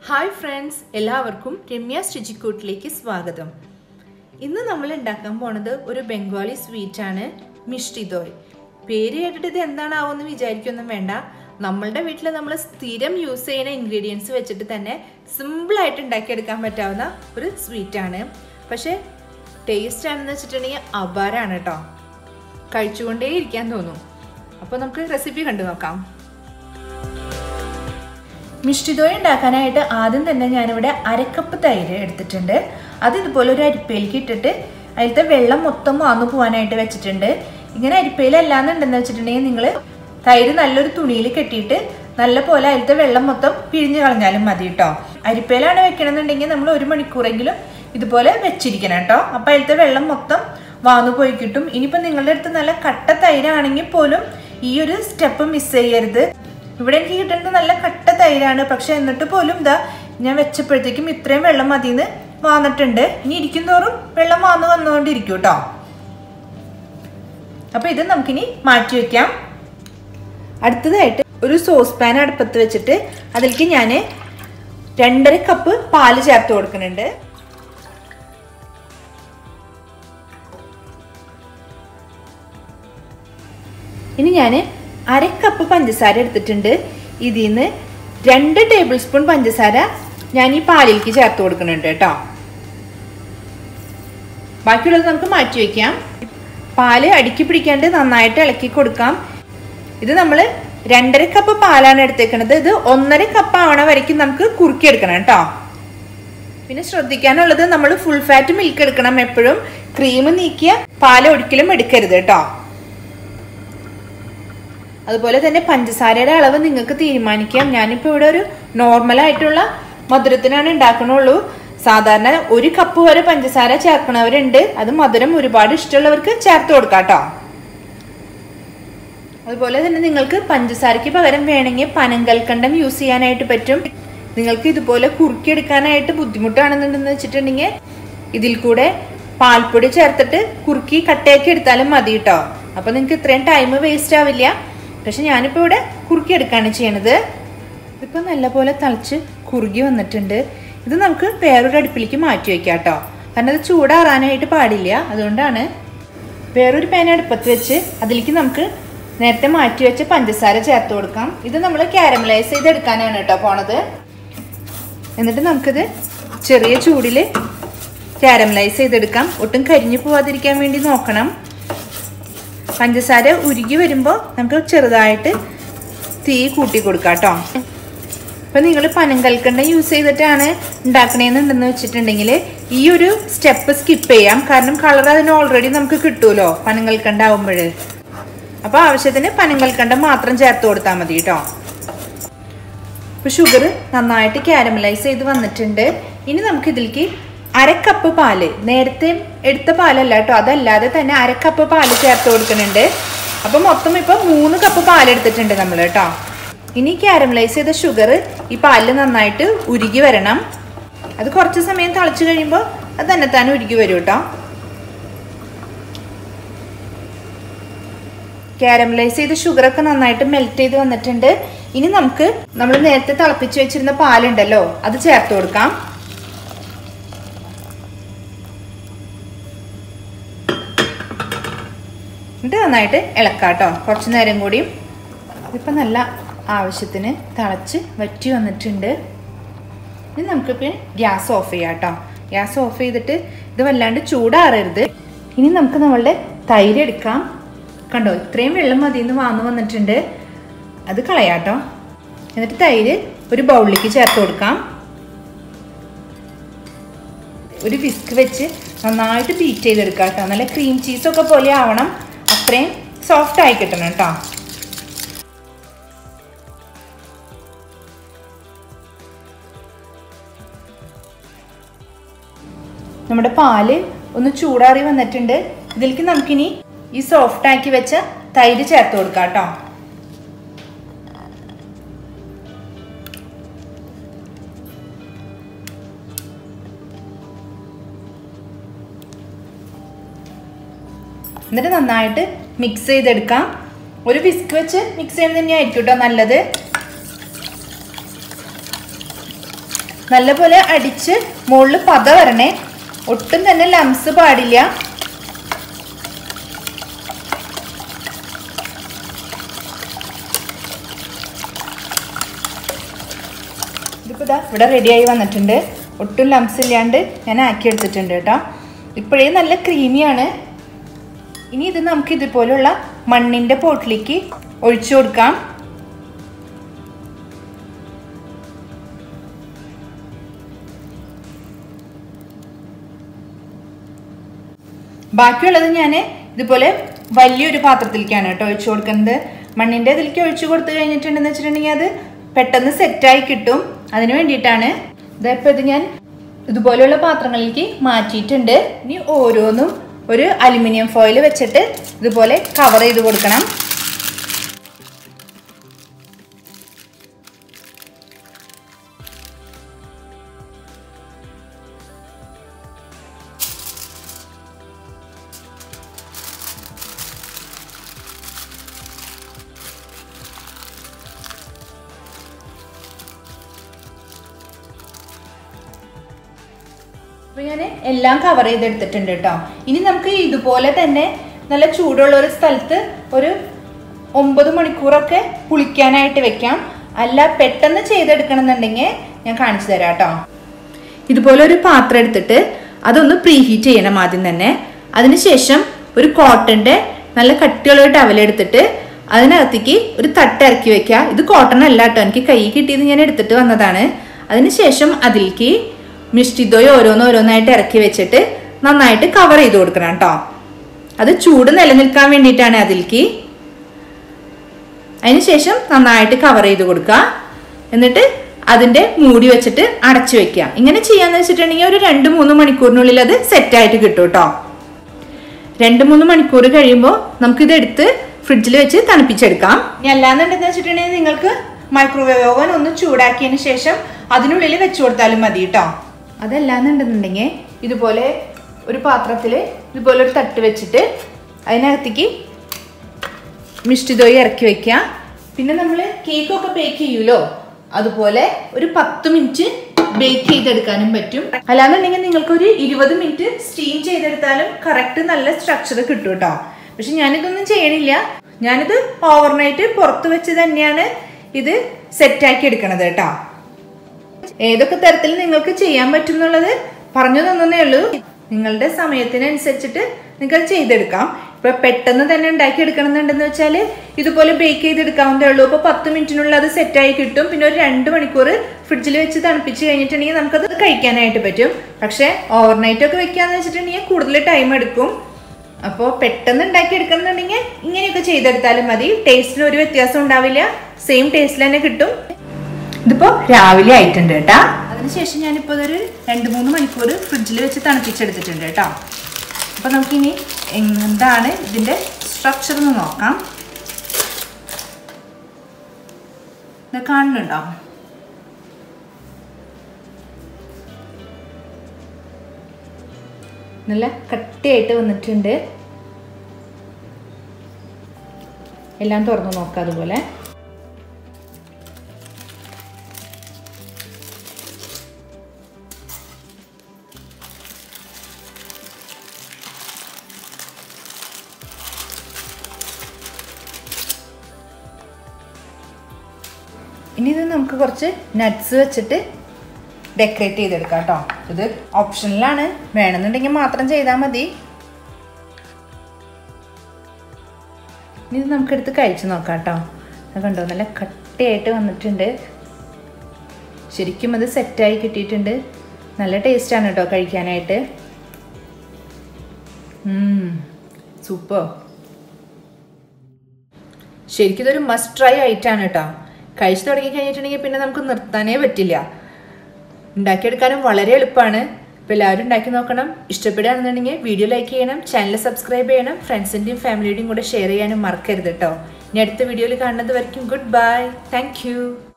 hi friends എല്ലാവർക്കും രമ്യ സ്റ്റിച്ചിക്കൂട്ടിലേക്ക് സ്വാഗതം ഇന്ന് നമ്മൾ ഉണ്ടാക്കാൻ പോണത് ഒരു ബംഗാളി സ്വീറ്റ് ആണ് മിഷ്ടി ദോയ് പേര് കേട്ടിട്ട് ഇത് എന്താണാവെന്ന് വിചാരിക്കൊന്നും വേണ്ട നമ്മളുടെ വീട്ടിൽ നമ്മൾ സ്ഥിരം യൂസ് ചെയ്യുന്ന ഇൻഗ്രീഡിയൻസ് വെച്ചിട്ട് തന്നെ സിമ്പിളായിട്ട് ഉണ്ടാക്കിയെടുക്കാൻ പറ്റാവുന്ന ഒരു സ്വീറ്റ് ആണ് പക്ഷേ ടേസ്റ്റ് ആണെന്ന് വെച്ചിട്ടുണ്ടെങ്കിൽ അപാരാണ് കേട്ടോ കഴിച്ചുകൊണ്ടേ ഇരിക്കാൻ തോന്നും അപ്പോൾ നമുക്ക് റെസിപ്പി കണ്ടു നോക്കാം മിഷ്ടിദോയ ഉണ്ടാക്കാനായിട്ട് ആദ്യം തന്നെ ഞാനിവിടെ അരക്കപ്പ് തൈര് എടുത്തിട്ടുണ്ട് അത് ഇതുപോലെ ഒരു അരിപ്പയിലേക്ക് ഇട്ടിട്ട് അതിലത്തെ വെള്ളം മൊത്തം വാന്നു പോകാനായിട്ട് വെച്ചിട്ടുണ്ട് ഇങ്ങനെ അരിപ്പയിലല്ലാന്നുണ്ടെന്ന് വെച്ചിട്ടുണ്ടെങ്കിൽ നിങ്ങൾ തൈര് നല്ലൊരു തുണിയിൽ കെട്ടിയിട്ട് നല്ല പോലെ അതിലത്തെ വെള്ളം മൊത്തം പിഴിഞ്ഞു കളഞ്ഞാലും മതി കേട്ടോ അരിപ്പയിലാണ് വെക്കണമെന്നുണ്ടെങ്കിൽ നമ്മൾ ഒരു മണിക്കൂറെങ്കിലും ഇതുപോലെ വെച്ചിരിക്കണം കേട്ടോ അപ്പം അതിലത്തെ വെള്ളം മൊത്തം വാന്നു പോയി കിട്ടും ഇനിയിപ്പോൾ നിങ്ങളുടെ അടുത്ത് നല്ല കട്ട തൈരാണെങ്കിൽ പോലും ഈ ഒരു സ്റ്റെപ്പ് മിസ് ചെയ്യരുത് ഇവിടെ എനിക്ക് കിട്ടുന്നത് നല്ല കട്ട തൈരാണ് പക്ഷെ എന്നിട്ട് പോലും ഇതാ ഞാൻ വെച്ചപ്പോഴത്തേക്കും ഇത്രയും വെള്ളം മതിന്ന് വാന്നിട്ടുണ്ട് ഇനി ഇരിക്കുന്നതോറും വെള്ളം വാന്നു വന്നുകൊണ്ടിരിക്കും കേട്ടോ അപ്പൊ ഇത് നമുക്കിനി മാറ്റി വെക്കാം അടുത്തതായിട്ട് ഒരു സോസ് പാൻ അടുപ്പത്ത് വെച്ചിട്ട് അതിലേക്ക് ഞാൻ രണ്ടര കപ്പ് പാല് ചേർത്ത് കൊടുക്കുന്നുണ്ട് ഇനി ഞാൻ അര കപ്പ് പഞ്ചസാര എടുത്തിട്ടുണ്ട് ഇതിൽ നിന്ന് രണ്ട് ടേബിൾ സ്പൂൺ പഞ്ചസാര ഞാൻ ഈ പാലിലേക്ക് ചേർത്ത് കൊടുക്കുന്നുണ്ട് കേട്ടോ ബാക്കിയുള്ളത് നമുക്ക് മാറ്റി വയ്ക്കാം പാല് അടുക്കി പിടിക്കാണ്ട് നന്നായിട്ട് ഇളക്കി കൊടുക്കാം ഇത് നമ്മൾ രണ്ടര കപ്പ് പാലാണ് എടുത്തേക്കുന്നത് ഇത് ഒന്നര കപ്പ് ആവണ വരയ്ക്കും നമുക്ക് കുറുക്കിയെടുക്കണം കേട്ടോ പിന്നെ ശ്രദ്ധിക്കാനുള്ളത് നമ്മൾ ഫുൾ ഫാറ്റ് മിൽക്ക് എടുക്കണം എപ്പോഴും ക്രീം നീക്കിയ പാല് ഒരിക്കലും എടുക്കരുത് കേട്ടോ അതുപോലെ തന്നെ പഞ്ചസാരയുടെ അളവ് നിങ്ങൾക്ക് തീരുമാനിക്കാം ഞാനിപ്പോൾ ഇവിടെ ഒരു നോർമൽ ആയിട്ടുള്ള മധുരത്തിനാണ് ഉണ്ടാക്കണുള്ളൂ സാധാരണ ഒരു കപ്പ് വരെ പഞ്ചസാര ചേർക്കണവരുണ്ട് അത് മധുരം ഒരുപാട് ഇഷ്ടമുള്ളവർക്ക് ചേർത്ത് കൊടുക്കാം കേട്ടോ അതുപോലെ തന്നെ നിങ്ങൾക്ക് പഞ്ചസാരയ്ക്ക് പകരം വേണമെങ്കിൽ പനങ്കൽക്കണ്ടം യൂസ് ചെയ്യാനായിട്ട് പറ്റും നിങ്ങൾക്ക് ഇതുപോലെ കുറുക്കിയെടുക്കാനായിട്ട് ബുദ്ധിമുട്ടാണെന്നുണ്ടെന്ന് വെച്ചിട്ടുണ്ടെങ്കിൽ ഇതിൽ കൂടെ പാൽപ്പൊടി ചേർത്തിട്ട് കുറുക്കി കട്ടയാക്കി എടുത്താലും മതി കേട്ടോ അപ്പൊ നിങ്ങൾക്ക് ഇത്രയും ടൈം വേസ്റ്റ് ആവില്ല പക്ഷെ ഞാനിപ്പോൾ ഇവിടെ കുറുക്കി എടുക്കുകയാണ് ചെയ്യണത് ഇതിപ്പോൾ നല്ലപോലെ തിളച്ച് കുറുകി വന്നിട്ടുണ്ട് ഇത് നമുക്ക് വേറൊരു അടുപ്പിലേക്ക് മാറ്റി വയ്ക്കാം കേട്ടോ കാരണം അത് ചൂടാറാനായിട്ട് പാടില്ല അതുകൊണ്ടാണ് വേറൊരു പാൻ അടുപ്പത്ത് വെച്ച് അതിലേക്ക് നമുക്ക് നേരത്തെ മാറ്റി വെച്ച പഞ്ചസാര ചേർത്ത് കൊടുക്കാം ഇത് നമ്മൾ കാരമലൈസ് ചെയ്തെടുക്കാനാണ് കേട്ടോ പോണത് എന്നിട്ട് നമുക്കിത് ചെറിയ ചൂടിൽ കാരമലൈസ് ചെയ്തെടുക്കാം ഒട്ടും കരിഞ്ഞു പോവാതിരിക്കാൻ വേണ്ടി നോക്കണം പഞ്ചസാര ഉരുകി വരുമ്പോൾ നമുക്ക് ചെറുതായിട്ട് തീ കൂട്ടി കൊടുക്കാം കേട്ടോ അപ്പം നിങ്ങൾ പനങ്കൽക്കണ്ട യൂസ് ചെയ്തിട്ടാണ് ഉണ്ടാക്കണേന്നുണ്ടെന്ന് വെച്ചിട്ടുണ്ടെങ്കിൽ ഈ ഒരു സ്റ്റെപ്പ് സ്കിപ്പ് ചെയ്യാം കാരണം കളർ അതിന് ഓൾറെഡി നമുക്ക് കിട്ടുമല്ലോ പനങ്കൽക്കണ്ട ആവുമ്പോൾ അപ്പോൾ ആവശ്യത്തിന് പനങ്കൽക്കണ്ട മാത്രം ചേർത്ത് കൊടുത്താൽ മതി കേട്ടോ ഇപ്പോൾ ഷുഗർ നന്നായിട്ട് കാരമലൈസ് ചെയ്ത് വന്നിട്ടുണ്ട് ഇനി നമുക്ക് ഇതിലേക്ക് അരക്കപ്പ് പാല് നേരത്തെ എടുത്ത പാലല്ല കേട്ടോ അതല്ലാതെ തന്നെ അരക്കപ്പ് പാല് ചേർത്ത് കൊടുക്കുന്നുണ്ട് അപ്പം മൊത്തം ഇപ്പം മൂന്ന് കപ്പ് പാലെടുത്തിട്ടുണ്ട് നമ്മൾ കേട്ടോ ഇനി കാരമലൈസ് ചെയ്ത ഷുഗർ ഈ പാലിൽ നന്നായിട്ട് ഉരുകി വരണം അത് കുറച്ച് സമയം തിളച്ച് കഴിയുമ്പോൾ അത് തന്നെ തന്നെ ഉരുകി വരും കേട്ടോ കാരമലൈസ് ചെയ്ത ഷുഗറൊക്കെ നന്നായിട്ട് മെൽറ്റ് ചെയ്ത് വന്നിട്ടുണ്ട് ഇനി നമുക്ക് നമ്മൾ നേരത്തെ തിളപ്പിച്ച് വെച്ചിരുന്ന പാലുണ്ടല്ലോ അത് ചേർത്ത് കൊടുക്കാം എന്നിട്ട് നന്നായിട്ട് ഇളക്കാം കേട്ടോ കുറച്ച് നേരം കൂടിയും ഇതിപ്പോൾ നല്ല ആവശ്യത്തിന് തിളച്ച് വറ്റി വന്നിട്ടുണ്ട് ഇനി നമുക്കിപ്പോൾ ഗ്യാസ് ഓഫ് ചെയ്യാം കേട്ടോ ഗ്യാസ് ഓഫ് ചെയ്തിട്ട് ഇത് വല്ലാണ്ട് ചൂടാറരുത് ഇനി നമുക്ക് നമ്മളുടെ തൈര് എടുക്കാം കണ്ടോ ഇത്രയും വെള്ളം മതി എന്ന് വാങ്ങു വന്നിട്ടുണ്ട് അത് കളയാട്ടോ എന്നിട്ട് തൈര് ഒരു ബൗളിലേക്ക് ചേർത്ത് കൊടുക്കാം ഒരു വിസ്ക് വെച്ച് നന്നായിട്ട് ബീറ്റ് ചെയ്തെടുക്കാം കേട്ടോ നല്ല ക്രീം ചീസൊക്കെ പോലെ ആവണം അത്രയും സോഫ്റ്റ് ആയി കിട്ടണം കേട്ടോ നമ്മുടെ പാല് ഒന്ന് ചൂടാറി വന്നിട്ടുണ്ട് ഇതിലേക്ക് നമുക്കിനി ഈ സോഫ്റ്റ് ആക്കി വെച്ച തൈര് ചേർത്ത് കൊടുക്കാം കേട്ടോ എന്നിട്ട് നന്നായിട്ട് മിക്സ് ചെയ്തെടുക്കാം ഒരു വിസ്ക് വെച്ച് മിക്സ് ചെയ്യുന്നത് തന്നെയായിരിക്കും കേട്ടോ നല്ലത് നല്ലപോലെ അടിച്ച് മുകളിൽ പത വരണേ ഒട്ടും തന്നെ ലംസ് പാടില്ല ഇതിപ്പോൾ ഇതാ ഇവിടെ റെഡിയായി വന്നിട്ടുണ്ട് ഒട്ടും ലംസ് ഇല്ലാണ്ട് ഞാൻ ആക്കി എടുത്തിട്ടുണ്ട് കേട്ടോ ഇപ്പോഴേ നല്ല ക്രീമിയാണ് ഇനി ഇത് നമുക്ക് ഇതുപോലുള്ള മണ്ണിൻ്റെ പോട്ടിലേക്ക് ഒഴിച്ചു കൊടുക്കാം ബാക്കിയുള്ളത് ഞാൻ ഇതുപോലെ വലിയൊരു പാത്രത്തിലേക്കാണ് കേട്ടോ ഒഴിച്ചു കൊടുക്കുന്നത് മണ്ണിൻ്റെ ഇതിലേക്ക് ഒഴിച്ചു കൊടുത്തു കഴിഞ്ഞിട്ടുണ്ടെന്ന് വെച്ചിട്ടുണ്ടെങ്കിൽ അത് പെട്ടെന്ന് സെറ്റായി കിട്ടും അതിന് വേണ്ടിയിട്ടാണ് ഇതായപ്പോൾ ഇത് ഞാൻ ഇതുപോലെയുള്ള പാത്രങ്ങളിലേക്ക് മാറ്റിയിട്ടുണ്ട് ഇനി ഓരോന്നും ഒരു അലുമിനിയം ഫോയിൽ വെച്ചിട്ട് ഇതുപോലെ കവർ ചെയ്ത് കൊടുക്കണം അപ്പൊ ഞാൻ എല്ലാം കവർ ചെയ്തെടുത്തിട്ടുണ്ട് കേട്ടോ ഇനി നമുക്ക് ഇതുപോലെ തന്നെ നല്ല ചൂടുള്ള ഒരു സ്ഥലത്ത് ഒരു ഒമ്പത് മണിക്കൂറൊക്കെ പുളിക്കാനായിട്ട് വെക്കാം അല്ല പെട്ടെന്ന് ചെയ്തെടുക്കണം എന്നുണ്ടെങ്കിൽ ഞാൻ കാണിച്ചു തരാം കേട്ടോ ഇതുപോലെ ഒരു പാത്രം എടുത്തിട്ട് അതൊന്ന് പ്രീ ഹീറ്റ് ചെയ്യണം ആദ്യം തന്നെ അതിനുശേഷം ഒരു കോട്ടന്റെ നല്ല കട്ടിയുള്ള ഒരു ടവൽ എടുത്തിട്ട് അതിനകത്തേക്ക് ഒരു തട്ട് ഇറക്കി വെക്കുക ഇത് കോട്ടൺ അല്ല കേട്ടോ എനിക്ക് കൈ കിട്ടിയത് ഞാൻ എടുത്തിട്ട് വന്നതാണ് അതിനുശേഷം അതിലേക്ക് മിഷ്ടിദോയ് ഓരോന്നോരോന്നായിട്ട് ഇറക്കി വെച്ചിട്ട് നന്നായിട്ട് കവർ ചെയ്ത് കൊടുക്കണം കേട്ടോ അത് ചൂട് നിലനിൽക്കാൻ വേണ്ടിയിട്ടാണ് അതിലേക്ക് അതിനുശേഷം നന്നായിട്ട് കവർ ചെയ്ത് കൊടുക്കുക എന്നിട്ട് അതിന്റെ മൂടി വെച്ചിട്ട് അടച്ചു വെക്കുക ഇങ്ങനെ ചെയ്യാന്ന് വെച്ചിട്ടുണ്ടെങ്കിൽ ഒരു രണ്ട് മൂന്ന് മണിക്കൂറിനുള്ളിൽ അത് സെറ്റായിട്ട് കിട്ടും കേട്ടോ രണ്ട് മൂന്ന് മണിക്കൂർ കഴിയുമ്പോൾ നമുക്കിത് എടുത്ത് ഫ്രിഡ്ജിൽ വെച്ച് തണുപ്പിച്ചെടുക്കാം ഇനി അല്ലാന്നുണ്ടെന്ന് വെച്ചിട്ടുണ്ടെങ്കിൽ നിങ്ങൾക്ക് മൈക്രോവേവ് ഓവൻ ഒന്ന് ചൂടാക്കിയതിന് ശേഷം അതിനുള്ളിൽ വെച്ചു കൊടുത്താലും മതി കേട്ടോ അതല്ലാന്നുണ്ടെന്നുണ്ടെങ്കിൽ ഇതുപോലെ ഒരു പാത്രത്തിൽ ഇതുപോലെ ഒരു തട്ട് വെച്ചിട്ട് അതിനകത്തേക്ക് മിഷ്ടിദോയി ഇറക്കി വെക്കുക പിന്നെ നമ്മൾ കേക്കൊക്കെ ബേക്ക് ചെയ്യൂലോ അതുപോലെ ഒരു പത്ത് മിനിറ്റ് ബേക്ക് ചെയ്തെടുക്കാനും പറ്റും അല്ലാന്നുണ്ടെങ്കിൽ നിങ്ങൾക്ക് ഒരു ഇരുപത് മിനിറ്റ് സ്റ്റീം ചെയ്തെടുത്താലും കറക്റ്റ് നല്ല സ്ട്രക്ചർ കിട്ടും കേട്ടോ പക്ഷെ ഞാനിതൊന്നും ചെയ്യണില്ല ഞാനിത് ഓവർനൈറ്റ് പുറത്ത് വെച്ച് തന്നെയാണ് ഇത് സെറ്റാക്കി എടുക്കണത് കേട്ടോ ഏതൊക്കെ തരത്തിൽ നിങ്ങൾക്ക് ചെയ്യാൻ പറ്റും എന്നുള്ളത് പറഞ്ഞു തന്നേ ഉള്ളൂ നിങ്ങളുടെ സമയത്തിനനുസരിച്ചിട്ട് നിങ്ങൾക്ക് ചെയ്തെടുക്കാം ഇപ്പൊ പെട്ടെന്ന് തന്നെ ഉണ്ടാക്കി എടുക്കണമെന്നുണ്ടെന്ന് വെച്ചാൽ ഇതുപോലെ ബേക്ക് ചെയ്തെടുക്കാവുന്നതേ ഉള്ളൂ ഇപ്പൊ പത്ത് മിനിറ്റിനുള്ളിൽ അത് സെറ്റായി കിട്ടും പിന്നെ ഒരു രണ്ട് മണിക്കൂർ ഫ്രിഡ്ജിൽ വെച്ച് തണുപ്പിച്ച് കഴിഞ്ഞിട്ടുണ്ടെങ്കിൽ നമുക്കത് കഴിക്കാനായിട്ട് പറ്റും പക്ഷേ ഓവർനൈറ്റ് ഒക്കെ വെക്കാന്ന് വെച്ചിട്ടുണ്ടെങ്കിൽ കൂടുതൽ ടൈം എടുക്കും അപ്പോൾ പെട്ടെന്ന് ഉണ്ടാക്കി എടുക്കണമെന്നുണ്ടെങ്കിൽ ഇങ്ങനെയൊക്കെ ചെയ്തെടുത്താലും മതി ടേസ്റ്റിന് ഒരു വ്യത്യാസം ഉണ്ടാവില്ല സെയിം ടേസ്റ്റിൽ തന്നെ കിട്ടും ഇതിപ്പോ രാവിലെ ആയിട്ടുണ്ട് കേട്ടാ അതിനുശേഷം ഞാനിപ്പോൾ ഇതൊരു രണ്ട് മൂന്ന് മണിക്കൂർ ഫ്രിഡ്ജിൽ വെച്ച് തണുപ്പിച്ചെടുത്തിട്ടുണ്ട് കേട്ടോ അപ്പോൾ നമുക്കിനി എന്താണ് ഇതിൻ്റെ സ്ട്രക്ചർ എന്ന് നോക്കാം ഇത് കാണുന്നുണ്ടോ നല്ല കട്ടിയായിട്ട് വന്നിട്ടുണ്ട് എല്ലാം തുറന്ന് നോക്കാം അതുപോലെ ഇനി ഇത് നമുക്ക് കുറച്ച് നട്ട്സ് വെച്ചിട്ട് ഡെക്കറേറ്റ് ചെയ്തെടുക്കാം കേട്ടോ ഇത് ഓപ്ഷനിലാണ് വേണമെന്നുണ്ടെങ്കിൽ മാത്രം ചെയ്താൽ മതി ഇനി ഇത് നമുക്കെടുത്ത് കഴിച്ച് നോക്കാം കേട്ടോ അത് കണ്ടോ നല്ല കട്ടിയായിട്ട് വന്നിട്ടുണ്ട് ശരിക്കും അത് സെറ്റായി കിട്ടിയിട്ടുണ്ട് നല്ല ടേസ്റ്റാണ് കേട്ടോ കഴിക്കാനായിട്ട് സൂപ്പർ ശരിക്കും ഇതൊരു മസ്റ്റ് ട്രൈ ആയിട്ടാണ് കേട്ടോ കഴിച്ചു തുടങ്ങി കഴിഞ്ഞിട്ടുണ്ടെങ്കിൽ പിന്നെ നമുക്ക് നിർത്താനേ പറ്റില്ല ഉണ്ടാക്കിയെടുക്കാനും വളരെ എളുപ്പമാണ് അപ്പോൾ എല്ലാവരും ഉണ്ടാക്കി നോക്കണം ഇഷ്ടപ്പെടുകയാണെന്നുണ്ടെങ്കിൽ വീഡിയോ ലൈക്ക് ചെയ്യണം ചാനൽ സബ്സ്ക്രൈബ് ചെയ്യണം ഫ്രണ്ട്സിൻ്റെയും ഫാമിലിയുടെയും കൂടെ ഷെയർ ചെയ്യാനും മറക്കരുത് കേട്ടോ ഇനി അടുത്ത വീഡിയോയിൽ കാണുന്നത് വരയ്ക്കും ഗുഡ് ബൈ താങ്ക്